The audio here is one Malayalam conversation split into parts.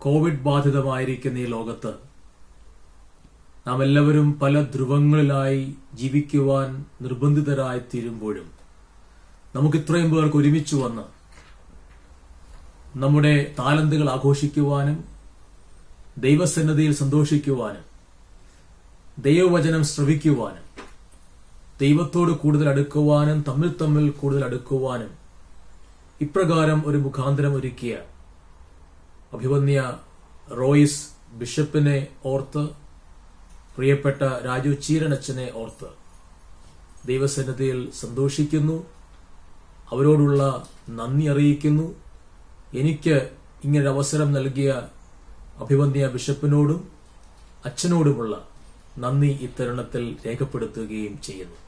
കോവിഡ് ബാധിതമായിരിക്കുന്ന ഈ ലോകത്ത് നാം എല്ലാവരും പല ധ്രുവങ്ങളിലായി ജീവിക്കുവാൻ നിർബന്ധിതരായി തീരുമ്പോഴും നമുക്ക് ഇത്രയും പേർക്ക് ഒരുമിച്ച് വന്ന് നമ്മുടെ താലന്തുകൾ ആഘോഷിക്കുവാനും ദൈവസന്നദ്ധിയിൽ സന്തോഷിക്കുവാനും ദൈവവചനം ശ്രവിക്കുവാനും ദൈവത്തോട് കൂടുതൽ അടുക്കുവാനും തമ്മിൽ തമ്മിൽ കൂടുതൽ അടുക്കുവാനും ഇപ്രകാരം ഒരു മുഖാന്തരം ഒരുക്കിയ അഭിവന്യ റോയിസ് ബിഷപ്പിനെ ഓർത്ത് പ്രിയപ്പെട്ട രാജു ചീരനച്ചനെ ഓർത്ത് ദൈവസന്നദ്ധിയിൽ സന്തോഷിക്കുന്നു അവരോടുള്ള നന്ദി അറിയിക്കുന്നു എനിക്ക് ഇങ്ങനൊരു അവസരം നൽകിയ അഭിവന്യ ബിഷപ്പിനോടും അച്ഛനോടുമുള്ള നന്ദി ഇത്തരുണത്തിൽ രേഖപ്പെടുത്തുകയും ചെയ്യുന്നു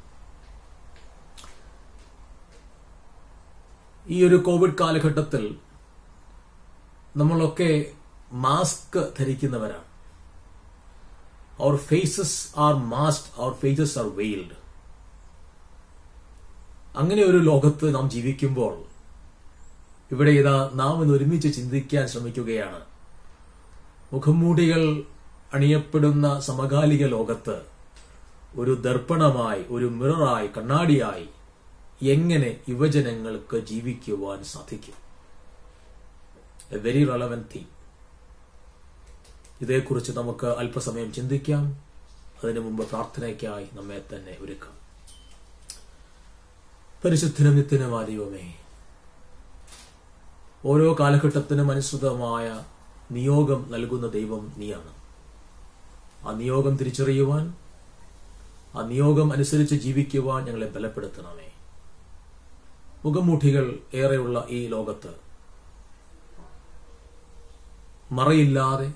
ഈ ഒരു കോവിഡ് കാലഘട്ടത്തിൽ നമ്മളൊക്കെ മാസ്ക് ധരിക്കുന്നവരാണ് our faces are mask our faces are veiled അങ്ങനെ ഒരു ലോകത്ത് നാം ജീവിക്കുമ്പോൾ ഇവിടെ ഇതാ നാം ഇന്ന് ഒരുമിച്ച് ചിന്തിക്കാൻ ശ്രമിക്കുകയാണ് മുഖംമൂടികൾ അണിയപ്പെടുന്ന സമകാലിക ലോകത്ത് ഒരു ദർപ്പണമായി ഒരു മിററായി കണ്ണാടിയായി എങ്ങനെ യുവജനങ്ങൾക്ക് ജീവിക്കുവാൻ സാധിക്കും എ വെരി റെലവെന്റ് തീം ഇതേക്കുറിച്ച് നമുക്ക് അല്പസമയം ചിന്തിക്കാം അതിനു മുമ്പ് പ്രാർത്ഥനയ്ക്കായി നമ്മെ തന്നെ ഒരുക്കാം പരിശുദ്ധനും നിത്യനുമായ ദൈവമേ ഓരോ കാലഘട്ടത്തിനും അനുസൃതമായ നിയോഗം നൽകുന്ന ദൈവം നീയാണ് ആ നിയോഗം തിരിച്ചറിയുവാൻ ആ നിയോഗം അനുസരിച്ച് ജീവിക്കുവാൻ ഞങ്ങളെ ബലപ്പെടുത്തണമേ മുഖമൂഠികൾ ഏറെയുള്ള ഈ ലോകത്ത് മറയില്ലാതെ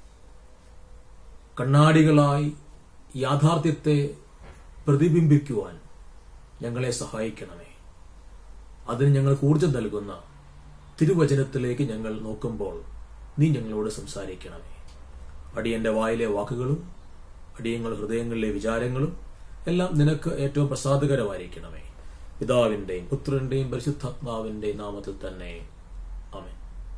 കണ്ണാടികളായി യാഥാർത്ഥ്യത്തെ പ്രതിബിംബിക്കുവാൻ ഞങ്ങളെ സഹായിക്കണമേ അതിന് ഞങ്ങൾക്ക് ഊർജം നൽകുന്ന തിരുവചനത്തിലേക്ക് ഞങ്ങൾ നോക്കുമ്പോൾ നീ ഞങ്ങളോട് സംസാരിക്കണമേ അടിയന്റെ വായിലെ വാക്കുകളും അടിയങ്ങൾ ഹൃദയങ്ങളിലെ വിചാരങ്ങളും എല്ലാം നിനക്ക് ഏറ്റവും പ്രസാദകരമായിരിക്കണമേ പിതാവിന്റെയും പുത്രന്റെയും പരിശുദ്ധാത്മാവിന്റെയും നാമത്തിൽ തന്നെ അമേ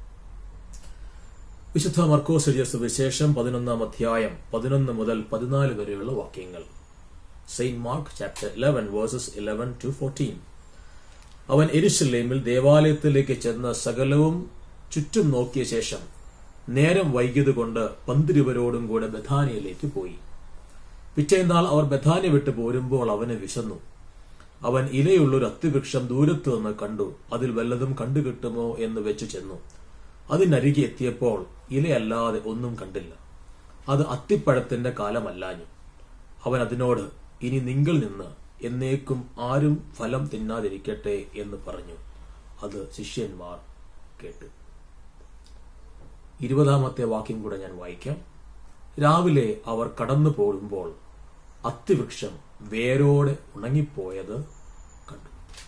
വിശുദ്ധ മർക്കോസ് എഴുതിയ സുവിശേഷം പതിനൊന്നാം അധ്യായം പതിനൊന്ന് മുതൽ പതിനാല് വരെയുള്ള വാക്യങ്ങൾ Saint Mark chapter eleven verses eleven to fourteen അവൻ എരുശലേമിൽ ദേവാലയത്തിലേക്ക് ചെന്ന് സകലവും ചുറ്റും നോക്കിയ ശേഷം നേരം വൈകിയതുകൊണ്ട് പന്തിരുവരോടും കൂടെ ബഥാനിയയിലേക്ക് പോയി പിറ്റേന്നാൾ അവർ ബഥാനി വിട്ട് പോരുമ്പോൾ അവന് വിശന്നു അവൻ ഇലയുള്ളൊരു അത്തിവൃക്ഷം ദൂരത്തു നിന്ന് കണ്ടു അതിൽ വല്ലതും കണ്ടുകിട്ടുമോ എന്ന് വെച്ചു ചെന്നു അതിനരികെ എത്തിയപ്പോൾ ഇലയല്ലാതെ ഒന്നും കണ്ടില്ല അത് അത്തിപ്പഴത്തിന്റെ കാലമല്ലാഞ്ഞു അവൻ അതിനോട് ഇനി നിങ്ങൾ നിന്ന് എന്നേക്കും ആരും ഫലം തിന്നാതിരിക്കട്ടെ എന്ന് പറഞ്ഞു അത് ശിഷ്യന്മാർ കേട്ടു ഇരുപതാമത്തെ വാക്യം കൂടെ ഞാൻ വായിക്കാം രാവിലെ അവർ കടന്നു പോകുമ്പോൾ അത്തിവൃക്ഷം വേരോടെ ഉണങ്ങിപ്പോയത് കണ്ടു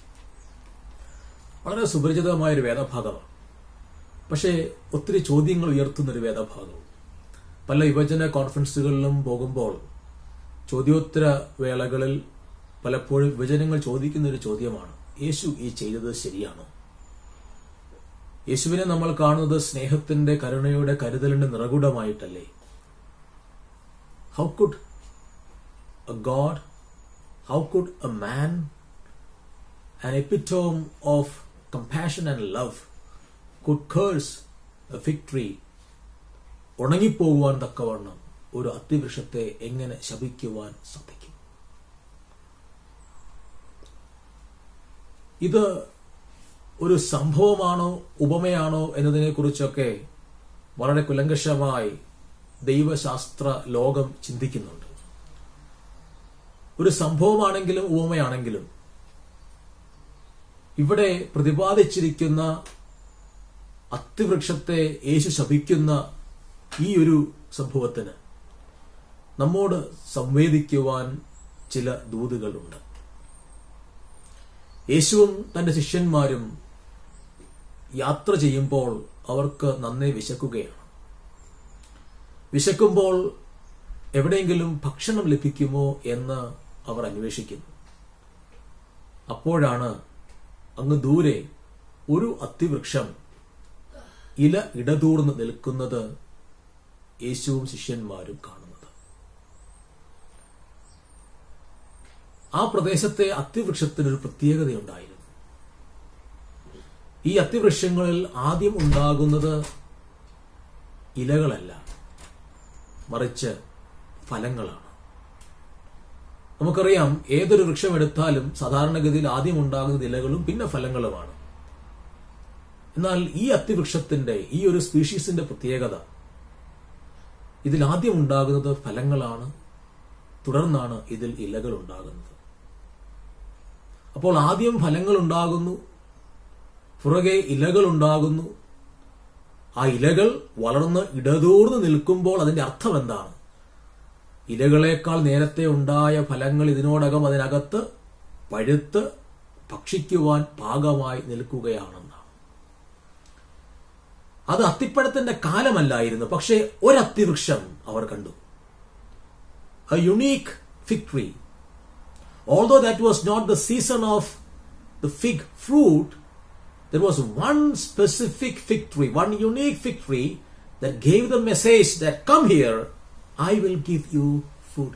വളരെ സുപരിചിതമായ ഒരു വേദഭാഗമാണ് പക്ഷേ ഒത്തിരി ചോദ്യങ്ങൾ ഉയർത്തുന്ന ഒരു വേദഭാഗവും പല യുവജന കോൺഫറൻസുകളിലും പോകുമ്പോൾ ചോദ്യോത്തര വേളകളിൽ പലപ്പോഴും യുവജനങ്ങൾ ചോദിക്കുന്ന ഒരു ചോദ്യമാണ് യേശു ഈ ചെയ്തത് ശരിയാണോ യേശുവിനെ നമ്മൾ കാണുന്നത് സ്നേഹത്തിന്റെ കരുണയുടെ കരുതലിന്റെ നിറകുടമായിട്ടല്ലേ how could a God how could a man an epitome of compassion and love could curse a fig tree ഉണങ്ങിപ്പോകുവാൻ തക്കവണ്ണം ഒരു അത്തിവൃക്ഷത്തെ എങ്ങനെ ശപിക്കുവാൻ സാധിക്കും ഇത് ഒരു സംഭവമാണോ ഉപമയാണോ എന്നതിനെ കുറിച്ചൊക്കെ വളരെ കുലങ്കഷമായി ദൈവശാസ്ത്ര ലോകം ചിന്തിക്കുന്നുണ്ട് ഒരു സംഭവമാണെങ്കിലും ഉപമയാണെങ്കിലും ഇവിടെ പ്രതിപാദിച്ചിരിക്കുന്ന അത്തിവൃക്ഷത്തെ യേശു ശപിക്കുന്ന ഈ ഒരു സംഭവത്തിന് നമ്മോട് സംവേദിക്കുവാൻ ചില ദൂതുകളുണ്ട് യേശുവും തന്റെ ശിഷ്യന്മാരും യാത്ര ചെയ്യുമ്പോൾ അവർക്ക് നന്നേ വിശക്കുകയാണ് വിശക്കുമ്പോൾ എവിടെയെങ്കിലും ഭക്ഷണം ലഭിക്കുമോ എന്ന് അവർ അന്വേഷിക്കുന്നു അപ്പോഴാണ് അങ്ങ് ദൂരെ ഒരു അത്തിവൃക്ഷം ഇല ഇടതൂർന്ന് നിൽക്കുന്നത് യേശുവും ശിഷ്യന്മാരും കാണുന്നത് ആ പ്രദേശത്തെ അത്തിവൃക്ഷത്തിനൊരു പ്രത്യേകതയുണ്ടായിരുന്നു ഈ അത്തിവൃക്ഷങ്ങളിൽ ആദ്യം ഉണ്ടാകുന്നത് ഇലകളല്ല മറിച്ച് ഫലങ്ങളാണ് നമുക്കറിയാം ഏതൊരു വൃക്ഷം എടുത്താലും സാധാരണഗതിയിൽ ആദ്യം ഉണ്ടാകുന്നത് ഇലകളും പിന്നെ ഫലങ്ങളുമാണ് എന്നാൽ ഈ അത്തിവൃക്ഷത്തിന്റെ ഈ ഒരു സ്പീഷീസിന്റെ പ്രത്യേകത ഇതിൽ ആദ്യം ഉണ്ടാകുന്നത് ഫലങ്ങളാണ് തുടർന്നാണ് ഇതിൽ ഇലകൾ ഉണ്ടാകുന്നത് അപ്പോൾ ആദ്യം ഫലങ്ങൾ ഉണ്ടാകുന്നു പുറകെ ഇലകൾ ഉണ്ടാകുന്നു ആ ഇലകൾ വളർന്ന് ഇടതൂർന്ന് നിൽക്കുമ്പോൾ അതിന്റെ അർത്ഥം എന്താണ് ഇലകളേക്കാൾ നേരത്തെ ഉണ്ടായ ഫലങ്ങൾ ഇതിനോടകം അതിനകത്ത് പഴുത്ത് ഭക്ഷിക്കുവാൻ പാകമായി നിൽക്കുകയാണെന്നാണ് അത് അത്തിപ്പഴത്തിന്റെ കാലമല്ലായിരുന്നു പക്ഷേ ഒരത്തിവൃക്ഷം അവർ കണ്ടു a unique fig tree although that was not the season of the fig fruit there was one specific fig tree, one unique fig tree that gave the message that come here, I will give you food.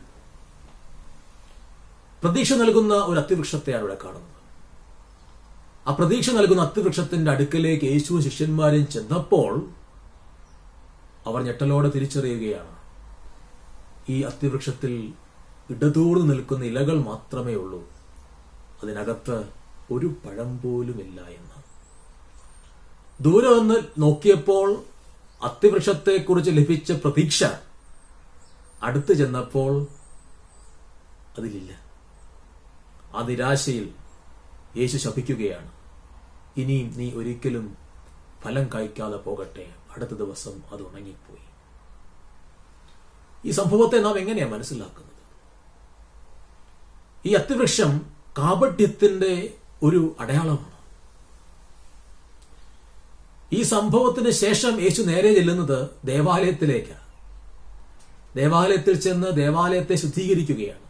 പ്രതീക്ഷ നൽകുന്ന ഒരു അത്തിവൃക്ഷത്തെയാണ് ഇവിടെ കാണുന്നത് ആ പ്രതീക്ഷ നൽകുന്ന അത്തിവൃക്ഷത്തിന്റെ അടുക്കലേക്ക് യേശു ശിഷ്യന്മാരും ചെന്നപ്പോൾ അവർ ഞെട്ടലോടെ തിരിച്ചറിയുകയാണ് ഈ അത്തിവൃക്ഷത്തിൽ ഇടതൂർന്ന് നിൽക്കുന്ന ഇലകൾ മാത്രമേ ഉള്ളൂ അതിനകത്ത് ഒരു പഴം പോലുമില്ല എന്ന് ദൂരെ നിന്ന് നോക്കിയപ്പോൾ അത്തിവൃക്ഷത്തെക്കുറിച്ച് ലഭിച്ച പ്രതീക്ഷ അടുത്ത് ചെന്നപ്പോൾ അതിലില്ല ആ നിരാശയിൽ യേശു ശപിക്കുകയാണ് ഇനിയും നീ ഒരിക്കലും ഫലം കായ്ക്കാതെ പോകട്ടെ അടുത്ത ദിവസം അത് ഉണങ്ങിപ്പോയി ഈ സംഭവത്തെ നാം എങ്ങനെയാണ് മനസ്സിലാക്കുന്നത് ഈ അത്തിവൃക്ഷം കാപട്യത്തിന്റെ ഒരു അടയാളമാണ് ഈ സംഭവത്തിന് ശേഷം യേശു നേരെ ചെല്ലുന്നത് ദേവാലയത്തിലേക്കാണ് ദേവാലയത്തിൽ ചെന്ന് ദേവാലയത്തെ ശുദ്ധീകരിക്കുകയാണ്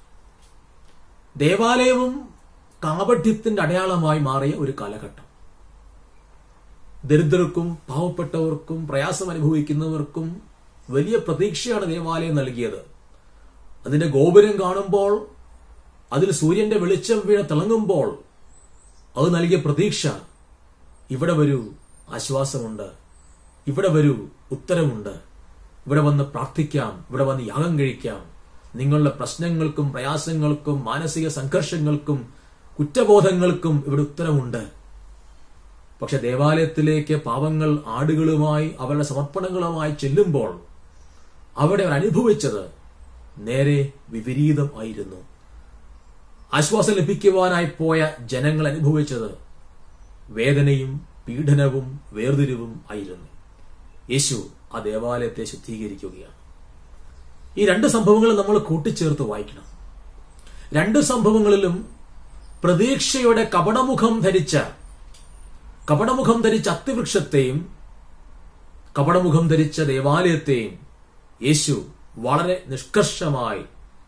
ദേവാലയവും കാപഠ്യത്തിന്റെ അടയാളമായി മാറിയ ഒരു കാലഘട്ടം ദരിദ്രർക്കും പാവപ്പെട്ടവർക്കും പ്രയാസം അനുഭവിക്കുന്നവർക്കും വലിയ പ്രതീക്ഷയാണ് ദേവാലയം നൽകിയത് അതിന്റെ ഗോപുരം കാണുമ്പോൾ അതിൽ സൂര്യന്റെ വെളിച്ചം വീണ തിളങ്ങുമ്പോൾ അത് നൽകിയ പ്രതീക്ഷ ഇവിടെ വരൂ ആശ്വാസമുണ്ട് ഇവിടെ വരൂ ഉത്തരമുണ്ട് ഇവിടെ വന്ന് പ്രാർത്ഥിക്കാം ഇവിടെ വന്ന് യാഗം കഴിക്കാം നിങ്ങളുടെ പ്രശ്നങ്ങൾക്കും പ്രയാസങ്ങൾക്കും മാനസിക സംഘർഷങ്ങൾക്കും കുറ്റബോധങ്ങൾക്കും ഇവിടെ ഉത്തരമുണ്ട് പക്ഷെ ദേവാലയത്തിലേക്ക് പാവങ്ങൾ ആടുകളുമായി അവരുടെ സമർപ്പണങ്ങളുമായി ചെല്ലുമ്പോൾ അവിടെ അവർ അനുഭവിച്ചത് നേരെ വിപരീതം ആയിരുന്നു ആശ്വാസം ലഭിക്കുവാനായി പോയ ജനങ്ങൾ അനുഭവിച്ചത് വേദനയും പീഡനവും വേർതിരിവും ആയിരുന്നു യേശു ആ ദേവാലയത്തെ ശുദ്ധീകരിക്കുകയാണ് ഈ രണ്ട് സംഭവങ്ങൾ നമ്മൾ കൂട്ടിച്ചേർത്ത് വായിക്കണം രണ്ട് സംഭവങ്ങളിലും പ്രതീക്ഷയുടെ കപടമുഖം ധരിച്ച കപടമുഖം ധരിച്ച അത്തിവൃക്ഷത്തെയും കപടമുഖം ധരിച്ച ദേവാലയത്തെയും യേശു വളരെ നിഷ്കർഷമായി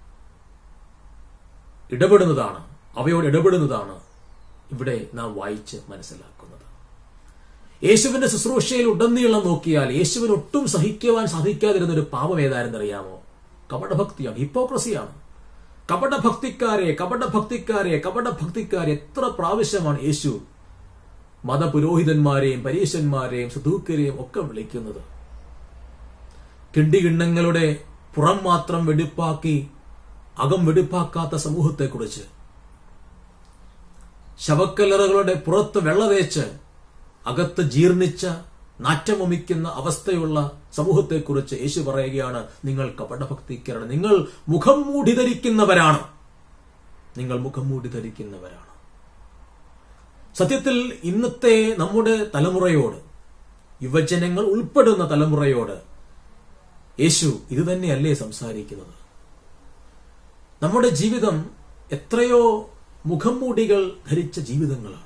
ഇടപെടുന്നതാണ് അവയോട് ഇടപെടുന്നതാണ് ഇവിടെ നാം വായിച്ച് മനസ്സിലാക്കുന്നത് യേശുവിന്റെ ശുശ്രൂഷയിൽ ഉടനീളം നോക്കിയാൽ യേശുവിന് ഒട്ടും സഹിക്കുവാൻ സാധിക്കാതിരുന്ന ഒരു പാപം ഏതായിരുന്നറിയാമോ കപടഭക്തിയാണ് ഹിപ്പോക്രസിയാണ് കപടഭക്തിക്കാരെ കപടഭക്തിക്കാരെ കപടഭക്തിക്കാരെ എത്ര പ്രാവശ്യമാണ് യേശു മതപുരോഹിതന്മാരെയും പരീശന്മാരെയും സുധൂക്കരെയും ഒക്കെ വിളിക്കുന്നത് കിണ്ടികിണ്ണങ്ങളുടെ പുറം മാത്രം വെടിപ്പാക്കി അകം വെടിപ്പാക്കാത്ത സമൂഹത്തെക്കുറിച്ച് ശവക്കല്ലറകളുടെ പുറത്ത് വെള്ള തേച്ച് അകത്ത് ജീർണിച്ച നാറ്റമൊമിക്കുന്ന അവസ്ഥയുള്ള സമൂഹത്തെക്കുറിച്ച് യേശു പറയുകയാണ് നിങ്ങൾ കപടഭക്തിക്കാരാണ് നിങ്ങൾ മുഖം മൂടി ധരിക്കുന്നവരാണ് നിങ്ങൾ മുഖം മൂടി ധരിക്കുന്നവരാണ് സത്യത്തിൽ ഇന്നത്തെ നമ്മുടെ തലമുറയോട് യുവജനങ്ങൾ ഉൾപ്പെടുന്ന തലമുറയോട് യേശു ഇത് തന്നെയല്ലേ സംസാരിക്കുന്നത് നമ്മുടെ ജീവിതം എത്രയോ മുഖം മൂടികൾ ധരിച്ച ജീവിതങ്ങളാണ്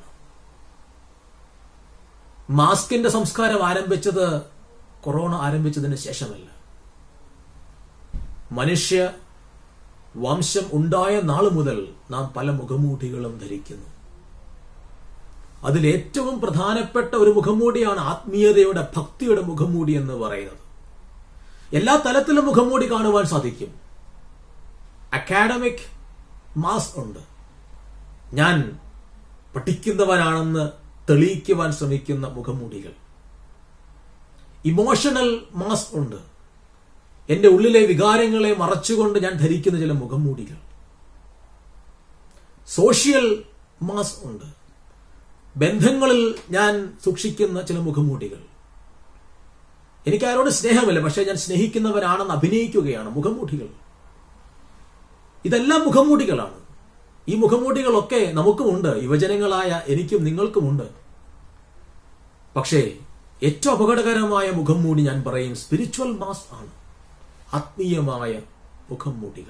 മാസ്കിന്റെ സംസ്കാരം ആരംഭിച്ചത് കൊറോണ ആരംഭിച്ചതിന് ശേഷമല്ല മനുഷ്യ വംശം ഉണ്ടായ നാൾ മുതൽ നാം പല മുഖമൂടികളും ധരിക്കുന്നു അതിൽ ഏറ്റവും പ്രധാനപ്പെട്ട ഒരു മുഖംമൂടിയാണ് ആത്മീയതയുടെ ഭക്തിയുടെ മുഖംമൂടി എന്ന് പറയുന്നത് എല്ലാ തലത്തിലും മുഖംമൂടി കാണുവാൻ സാധിക്കും അക്കാഡമിക് മാസ് ഉണ്ട് ഞാൻ പഠിക്കുന്നവനാണെന്ന് തെളിയിക്കുവാൻ ശ്രമിക്കുന്ന മുഖംമൂടികൾ ഇമോഷണൽ മാസ് ഉണ്ട് എന്റെ ഉള്ളിലെ വികാരങ്ങളെ മറച്ചുകൊണ്ട് ഞാൻ ധരിക്കുന്ന ചില മുഖംമൂടികൾ സോഷ്യൽ മാസ് ഉണ്ട് ബന്ധങ്ങളിൽ ഞാൻ സൂക്ഷിക്കുന്ന ചില മുഖംമൂടികൾ എനിക്ക് ആരോട് സ്നേഹമില്ല പക്ഷെ ഞാൻ സ്നേഹിക്കുന്നവരാണെന്ന് അഭിനയിക്കുകയാണ് മുഖംമൂടികൾ ഇതെല്ലാം മുഖംമൂടികളാണ് ഈ മുഖംമൂടികളൊക്കെ നമുക്കുമുണ്ട് യുവജനങ്ങളായ എനിക്കും നിങ്ങൾക്കുമുണ്ട് പക്ഷേ ഏറ്റവും അപകടകരമായ മുഖംമൂടി ഞാൻ പറയും സ്പിരിച്വൽ മാസ് ആണ് ആത്മീയമായ മുഖംമൂടികൾ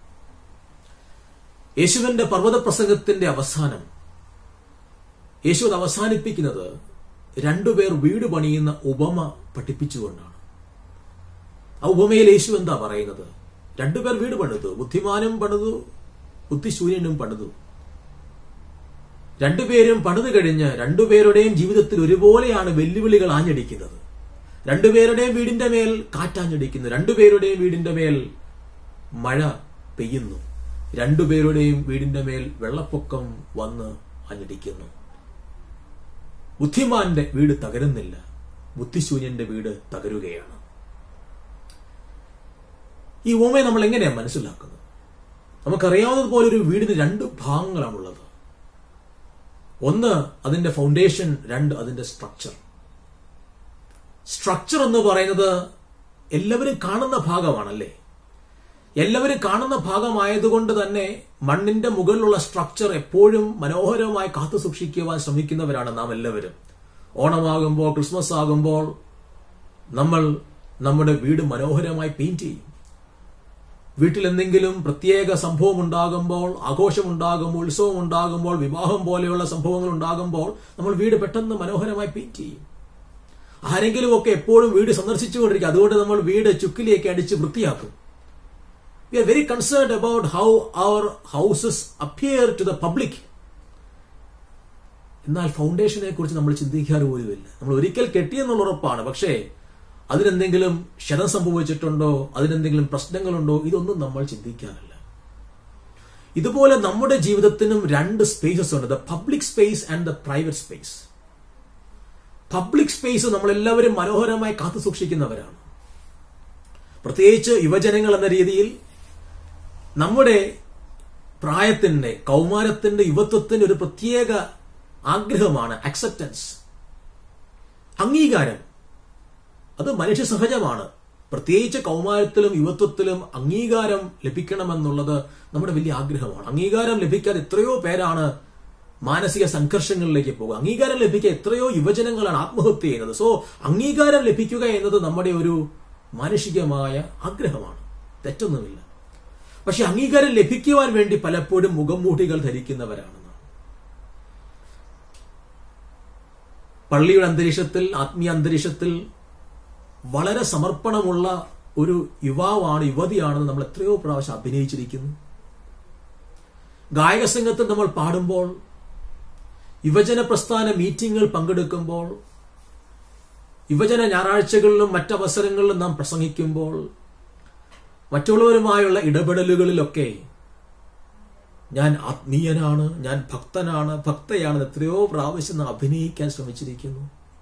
യേശുവിന്റെ പർവ്വത പ്രസംഗത്തിന്റെ അവസാനം യേശു അത് അവസാനിപ്പിക്കുന്നത് രണ്ടുപേർ വീട് പണിയുന്ന ഉപമ പഠിപ്പിച്ചുകൊണ്ടാണ് ആ ഉപമയിൽ യേശു എന്താ പറയുന്നത് രണ്ടുപേർ വീട് പണിതു ബുദ്ധിമാനും പണിതു ബുദ്ധിശൂന്യനും പണിതു രണ്ടുപേരും പണിതു കഴിഞ്ഞ് രണ്ടുപേരുടെയും ജീവിതത്തിൽ ഒരുപോലെയാണ് വെല്ലുവിളികൾ ആഞ്ഞടിക്കുന്നത് രണ്ടുപേരുടെയും വീടിന്റെ മേൽ കാറ്റാഞ്ഞടിക്കുന്നു രണ്ടുപേരുടെയും വീടിന്റെ മേൽ മഴ പെയ്യുന്നു രണ്ടുപേരുടെയും വീടിന്റെ മേൽ വെള്ളപ്പൊക്കം വന്ന് ആഞ്ഞടിക്കുന്നു ബുദ്ധിമാന്റെ വീട് തകരുന്നില്ല ബുദ്ധിശൂന്യന്റെ വീട് തകരുകയാണ് ഈ ഓമയെ നമ്മൾ എങ്ങനെയാണ് മനസ്സിലാക്കുന്നത് നമുക്കറിയാവുന്നതുപോലെ ഒരു വീടിന് രണ്ട് ഭാഗങ്ങളാണുള്ളത് ഒന്ന് അതിന്റെ ഫൗണ്ടേഷൻ രണ്ട് അതിന്റെ സ്ട്രക്ചർ സ്ട്രക്ചർ എന്ന് പറയുന്നത് എല്ലാവരും കാണുന്ന ഭാഗമാണല്ലേ എല്ലാവരും കാണുന്ന ഭാഗമായതുകൊണ്ട് തന്നെ മണ്ണിന്റെ മുകളിലുള്ള സ്ട്രക്ചർ എപ്പോഴും മനോഹരമായി കാത്തു സൂക്ഷിക്കുവാൻ ശ്രമിക്കുന്നവരാണ് നാം എല്ലാവരും ഓണമാകുമ്പോൾ ക്രിസ്മസ് ആകുമ്പോൾ നമ്മൾ നമ്മുടെ വീട് മനോഹരമായി പെയിന്റ് ചെയ്യും വീട്ടിൽ എന്തെങ്കിലും പ്രത്യേക സംഭവം ഉണ്ടാകുമ്പോൾ ആഘോഷമുണ്ടാകുമ്പോൾ ഉത്സവം ഉണ്ടാകുമ്പോൾ വിവാഹം പോലെയുള്ള സംഭവങ്ങൾ ഉണ്ടാകുമ്പോൾ നമ്മൾ വീട് പെട്ടെന്ന് മനോഹരമായി പെയിന്റ് ചെയ്യും ആരെങ്കിലും ഒക്കെ എപ്പോഴും വീട് സന്ദർശിച്ചുകൊണ്ടിരിക്കും അതുകൊണ്ട് നമ്മൾ വീട് ചുക്കിലേക്ക് അടിച്ച് വൃത്തിയാക്കും we are very concerned about how our houses appear to the public എന്നാൽ ഫൗണ്ടേഷനെ കുറിച്ച് നമ്മൾ ചിന്തിക്കാറ് പോലുമില്ല നമ്മൾ ഒരിക്കൽ കെട്ടിയെന്നുള്ള ഉറപ്പാണ് പക്ഷേ അതിനെന്തെങ്കിലും ക്ഷതം സംഭവിച്ചിട്ടുണ്ടോ അതിനെന്തെങ്കിലും പ്രശ്നങ്ങളുണ്ടോ ഇതൊന്നും നമ്മൾ ചിന്തിക്കാറില്ല ഇതുപോലെ നമ്മുടെ ജീവിതത്തിനും രണ്ട് സ്പേസസ് ഉണ്ട് the public space and the private space public space നമ്മളെല്ലാവരും മനോഹരമായി കാത്തു സൂക്ഷിക്കുന്നവരാണ് പ്രത്യേകിച്ച് യുവജനങ്ങൾ എന്ന രീതിയിൽ നമ്മുടെ പ്രായത്തിന്റെ കൗമാരത്തിന്റെ യുവത്വത്തിന്റെ ഒരു പ്രത്യേക ആഗ്രഹമാണ് അക്സെപ്റ്റൻസ് അംഗീകാരം അത് മനുഷ്യ സഹജമാണ് പ്രത്യേകിച്ച് കൗമാരത്തിലും യുവത്വത്തിലും അംഗീകാരം ലഭിക്കണമെന്നുള്ളത് നമ്മുടെ വലിയ ആഗ്രഹമാണ് അംഗീകാരം ലഭിക്കാതെ എത്രയോ പേരാണ് മാനസിക സംഘർഷങ്ങളിലേക്ക് പോകുക അംഗീകാരം ലഭിക്കാൻ എത്രയോ യുവജനങ്ങളാണ് ആത്മഹത്യ ചെയ്യുന്നത് സോ അംഗീകാരം ലഭിക്കുക എന്നത് നമ്മുടെ ഒരു മാനുഷികമായ ആഗ്രഹമാണ് തെറ്റൊന്നുമില്ല പക്ഷെ അംഗീകാരം ലഭിക്കുവാൻ വേണ്ടി പലപ്പോഴും മുഖംമൂടികൾ ധരിക്കുന്നവരാണെന്നാണ് പള്ളിയുടെ അന്തരീക്ഷത്തിൽ ആത്മീയ അന്തരീക്ഷത്തിൽ വളരെ സമർപ്പണമുള്ള ഒരു യുവാവാണ് യുവതിയാണെന്ന് നമ്മൾ എത്രയോ പ്രാവശ്യം അഭിനയിച്ചിരിക്കുന്നു ഗായക സംഘത്തിൽ നമ്മൾ പാടുമ്പോൾ യുവജന പ്രസ്ഥാന മീറ്റിംഗുകൾ പങ്കെടുക്കുമ്പോൾ യുവജന ഞായറാഴ്ചകളിലും മറ്റവസരങ്ങളിലും നാം പ്രസംഗിക്കുമ്പോൾ മറ്റുള്ളവരുമായുള്ള ഇടപെടലുകളിലൊക്കെ ഞാൻ ആത്മീയനാണ് ഞാൻ ഭക്തനാണ് ഭക്തയാണ് എത്രയോ പ്രാവശ്യം നാം അഭിനയിക്കാൻ ശ്രമിച്ചിരിക്കുന്നു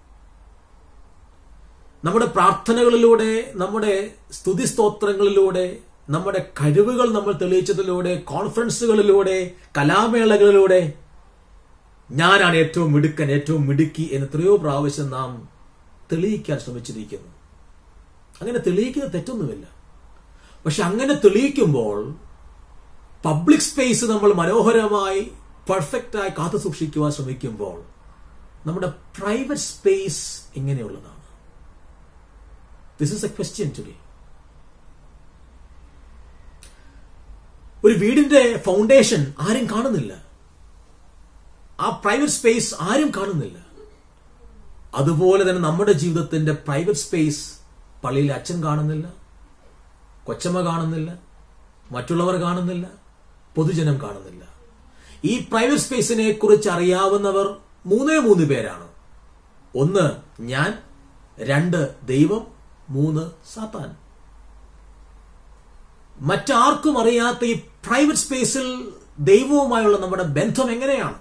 നമ്മുടെ പ്രാർത്ഥനകളിലൂടെ നമ്മുടെ സ്തുതിസ്തോത്രങ്ങളിലൂടെ നമ്മുടെ കഴിവുകൾ നമ്മൾ തെളിയിച്ചതിലൂടെ കോൺഫറൻസുകളിലൂടെ കലാമേളകളിലൂടെ ഞാനാണ് ഏറ്റവും മിടുക്കൻ ഏറ്റവും മിടുക്കി എന്ന് എത്രയോ പ്രാവശ്യം നാം തെളിയിക്കാൻ ശ്രമിച്ചിരിക്കുന്നു അങ്ങനെ തെളിയിക്കുന്ന തെറ്റൊന്നുമില്ല പക്ഷെ അങ്ങനെ തെളിയിക്കുമ്പോൾ പബ്ലിക് സ്പേസ് നമ്മൾ മനോഹരമായി പെർഫെക്റ്റായി കാത്തു സൂക്ഷിക്കുവാൻ ശ്രമിക്കുമ്പോൾ നമ്മുടെ പ്രൈവറ്റ് സ്പേസ് എങ്ങനെയുള്ളതാണ് this is a question today ഒരു വീടിന്റെ ഫൗണ്ടേഷൻ ആരും കാണുന്നില്ല ആ പ്രൈവറ്റ് സ്പേസ് ആരും കാണുന്നില്ല അതുപോലെ തന്നെ നമ്മുടെ ജീവിതത്തിന്റെ പ്രൈവറ്റ് സ്പേസ് പള്ളിയിലെ അച്ഛൻ കാണുന്നില്ല കൊച്ചമ്മ കാണുന്നില്ല മറ്റുള്ളവർ കാണുന്നില്ല പൊതുജനം കാണുന്നില്ല ഈ പ്രൈവറ്റ് സ്പേസിനെ കുറിച്ച് അറിയാവുന്നവർ മൂന്നേ മൂന്ന് പേരാണ് ഒന്ന് ഞാൻ രണ്ട് ദൈവം മൂന്ന് സാത്താൻ മറ്റാർക്കും അറിയാത്ത ഈ പ്രൈവറ്റ് സ്പേസിൽ ദൈവവുമായുള്ള നമ്മുടെ ബന്ധം എങ്ങനെയാണ്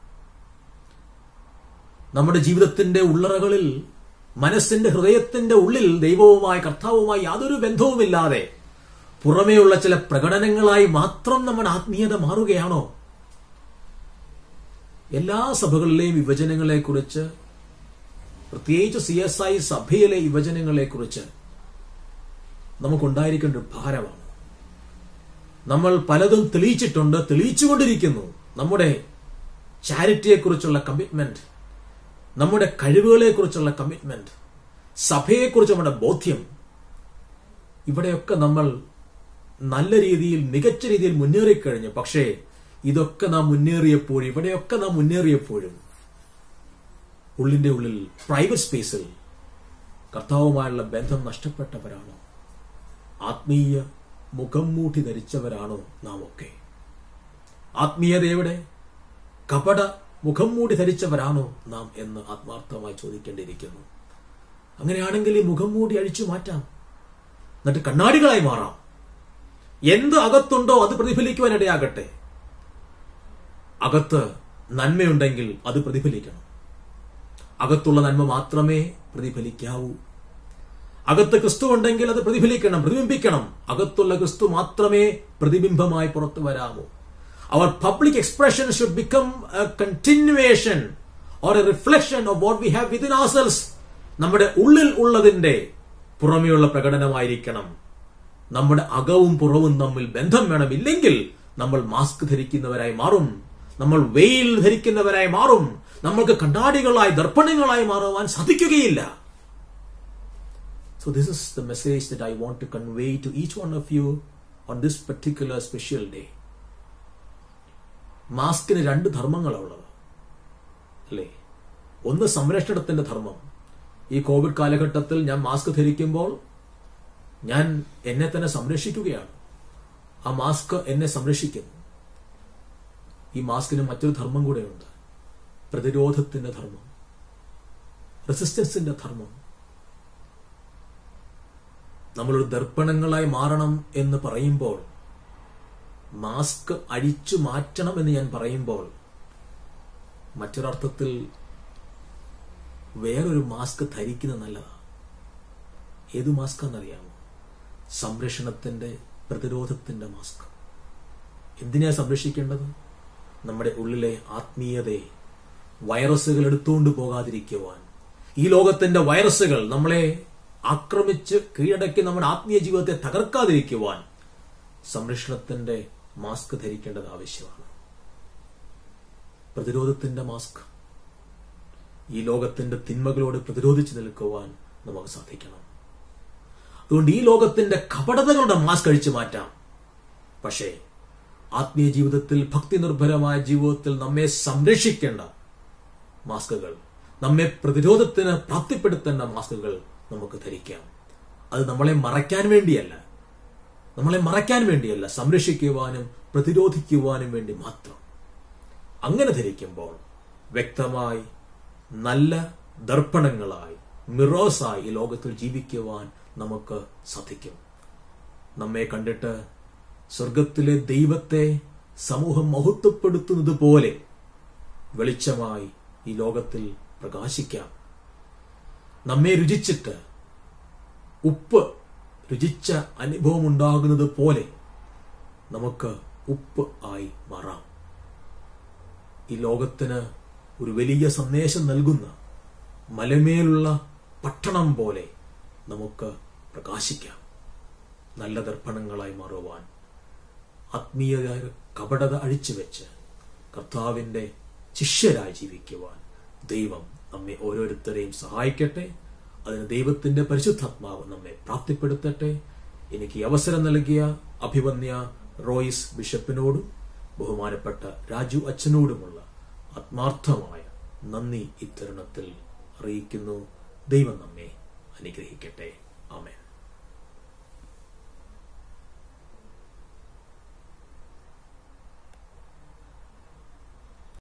നമ്മുടെ ജീവിതത്തിന്റെ ഉള്ളറകളിൽ മനസ്സിന്റെ ഹൃദയത്തിന്റെ ഉള്ളിൽ ദൈവവുമായി കർത്താവുമായി യാതൊരു ബന്ധവുമില്ലാതെ പുറമേയുള്ള ചില പ്രകടനങ്ങളായി മാത്രം നമ്മുടെ ആത്മീയത മാറുകയാണോ എല്ലാ സഭകളിലെയും വിഭജനങ്ങളെക്കുറിച്ച് പ്രത്യേകിച്ച് സി എസ് ഐ സഭയിലെ വിഭജനങ്ങളെക്കുറിച്ച് നമുക്കുണ്ടായിരിക്കേണ്ട ഒരു ഭാരമാണ് നമ്മൾ പലതും തെളിയിച്ചിട്ടുണ്ട് തെളിയിച്ചുകൊണ്ടിരിക്കുന്നു നമ്മുടെ ചാരിറ്റിയെക്കുറിച്ചുള്ള കമ്മിറ്റ്മെന്റ് നമ്മുടെ കഴിവുകളെക്കുറിച്ചുള്ള കമ്മിറ്റ്മെന്റ് സഭയെക്കുറിച്ച് നമ്മുടെ ബോധ്യം ഇവിടെയൊക്കെ നമ്മൾ നല്ല രീതിയിൽ മികച്ച രീതിയിൽ മുന്നേറിക്കഴിഞ്ഞു പക്ഷേ ഇതൊക്കെ നാം മുന്നേറിയപ്പോഴും ഇവിടെയൊക്കെ നാം മുന്നേറിയപ്പോഴും ഉള്ളിന്റെ ഉള്ളിൽ പ്രൈവറ്റ് സ്പേസിൽ കർത്താവുമായുള്ള ബന്ധം നഷ്ടപ്പെട്ടവരാണോ ആത്മീയ മുഖം മൂട്ടി ധരിച്ചവരാണോ നാം ഒക്കെ ആത്മീയത എവിടെ കപട മുഖം മൂടി ധരിച്ചവരാണോ നാം എന്ന് ആത്മാർത്ഥമായി ചോദിക്കേണ്ടിയിരിക്കുന്നു അങ്ങനെയാണെങ്കിൽ ഈ മുഖം മൂടി അഴിച്ചു മാറ്റാം എന്നിട്ട് കണ്ണാടികളായി മാറാം എന്ത് അകത്തുണ്ടോ അത് പ്രതിഫലിക്കുവാൻ ഇടയാകട്ടെ അകത്ത് നന്മയുണ്ടെങ്കിൽ അത് പ്രതിഫലിക്കണം അകത്തുള്ള നന്മ മാത്രമേ പ്രതിഫലിക്കാവൂ അകത്ത് ക്രിസ്തു ഉണ്ടെങ്കിൽ അത് പ്രതിഫലിക്കണം പ്രതിബിംബിക്കണം അകത്തുള്ള ക്രിസ്തു മാത്രമേ പ്രതിബിംബമായി പുറത്തു വരാമൂ our public expression should become a continuation or a reflection of what we have within ourselves നമ്മുടെ ഉള്ളിൽ ഉള്ളതിന്റെ പുറമെയുള്ള പ്രകടനമായിരിക്കണം നമ്മുടെ അകവും പുറവും തമ്മിൽ ബന്ധം വേണം ഇല്ലെങ്കിൽ നമ്മൾ മാസ്ക് ധരിക്കുന്നവരായി മാറും നമ്മൾ വെയിൽ ധരിക്കുന്നവരായി മാറും നമ്മൾക്ക് കണ്ണാടികളായി ദർപ്പണങ്ങളായി മാറുവാൻ സാധിക്കുകയില്ല So this is the message that I want to convey to each one of you on this particular special day. മാസ്കിന് രണ്ട് ധർമ്മങ്ങളാണ് ഉള്ളത് അല്ലേ ഒന്ന് സംരക്ഷണത്തിന്റെ ധർമ്മം ഈ കോവിഡ് കാലഘട്ടത്തിൽ ഞാൻ മാസ്ക് ധരിക്കുമ്പോൾ ഞാൻ എന്നെ തന്നെ സംരക്ഷിക്കുകയാണ് ആ മാസ്ക് എന്നെ സംരക്ഷിക്കുന്നു ഈ മാസ്കിന് മറ്റൊരു ധർമ്മം കൂടെയുണ്ട് പ്രതിരോധത്തിന്റെ ധർമ്മം റെസിസ്റ്റൻസിന്റെ ധർമ്മം നമ്മളൊരു ദർപ്പണങ്ങളായി മാറണം എന്ന് പറയുമ്പോൾ മാസ്ക് അഴിച്ചു മാറ്റണം എന്ന് ഞാൻ പറയുമ്പോൾ മറ്റൊരർത്ഥത്തിൽ വേറൊരു മാസ്ക് ധരിക്കുന്നത് നല്ലതാണ് ഏത് മാസ്ക് എന്നറിയാമോ സംരക്ഷണത്തിന്റെ പ്രതിരോധത്തിന്റെ മാസ്ക് എന്തിനാ സംരക്ഷിക്കേണ്ടത് നമ്മുടെ ഉള്ളിലെ ആത്മീയതയെ വൈറസുകൾ എടുത്തുകൊണ്ട് പോകാതിരിക്കുവാൻ ഈ ലോകത്തിന്റെ വൈറസുകൾ നമ്മളെ ആക്രമിച്ച് കീഴടക്കി നമ്മുടെ ആത്മീയ ജീവിതത്തെ തകർക്കാതിരിക്കുവാൻ സംരക്ഷണത്തിന്റെ മാസ്ക് ധരിക്കേണ്ടത് ആവശ്യമാണ് പ്രതിരോധത്തിന്റെ മാസ്ക് ഈ ലോകത്തിന്റെ തിന്മകളോട് പ്രതിരോധിച്ചു നിൽക്കുവാൻ നമുക്ക് സാധിക്കണം അതുകൊണ്ട് ഈ ലോകത്തിന്റെ കപടതകളുടെ മാസ്ക് അഴിച്ചു മാറ്റാം പക്ഷേ ആത്മീയ ജീവിതത്തിൽ ഭക്തി നിർഭരമായ ജീവിതത്തിൽ നമ്മെ സംരക്ഷിക്കേണ്ട മാസ്കുകൾ നമ്മെ പ്രതിരോധത്തിന് പ്രാപ്തിപ്പെടുത്തേണ്ട മാസ്കുകൾ നമുക്ക് ധരിക്കാം അത് നമ്മളെ മറയ്ക്കാൻ വേണ്ടിയല്ല നമ്മളെ മറയ്ക്കാൻ വേണ്ടിയല്ല സംരക്ഷിക്കുവാനും പ്രതിരോധിക്കുവാനും വേണ്ടി മാത്രം അങ്ങനെ ധരിക്കുമ്പോൾ വ്യക്തമായി നല്ല ദർപ്പണങ്ങളായി മിറോസായി ഈ ലോകത്തിൽ ജീവിക്കുവാൻ നമുക്ക് സാധിക്കും നമ്മെ കണ്ടിട്ട് സ്വർഗത്തിലെ ദൈവത്തെ സമൂഹം മഹത്വപ്പെടുത്തുന്നത് പോലെ വെളിച്ചമായി ഈ ലോകത്തിൽ പ്രകാശിക്കാം നമ്മെ രുചിച്ചിട്ട് ഉപ്പ് രുചിച്ച അനുഭവം ഉണ്ടാകുന്നത് പോലെ നമുക്ക് ഉപ്പ് ആയി മാറാം ഈ ലോകത്തിന് ഒരു വലിയ സന്ദേശം നൽകുന്ന മലമേലുള്ള പട്ടണം പോലെ നമുക്ക് പ്രകാശിക്കാം നല്ല ദർപ്പണങ്ങളായി മാറുവാൻ ആത്മീയതായ കപടത അഴിച്ചുവെച്ച് കർത്താവിന്റെ ശിഷ്യരായി ജീവിക്കുവാൻ ദൈവം നമ്മെ ഓരോരുത്തരെയും സഹായിക്കട്ടെ അതിന് ദൈവത്തിന്റെ പരിശുദ്ധാത്മാവ് നമ്മെ പ്രാപ്തിപ്പെടുത്തട്ടെ എനിക്ക് ഈ അവസരം നൽകിയ അഭിവന്യ റോയിസ് ബിഷപ്പിനോടും ബഹുമാനപ്പെട്ട രാജു അച്ഛനോടുമുള്ള ആത്മാർത്ഥമായ നന്ദി ഇത്തരുണത്തിൽ അറിയിക്കുന്നു ദൈവം നമ്മെ അനുഗ്രഹിക്കട്ടെ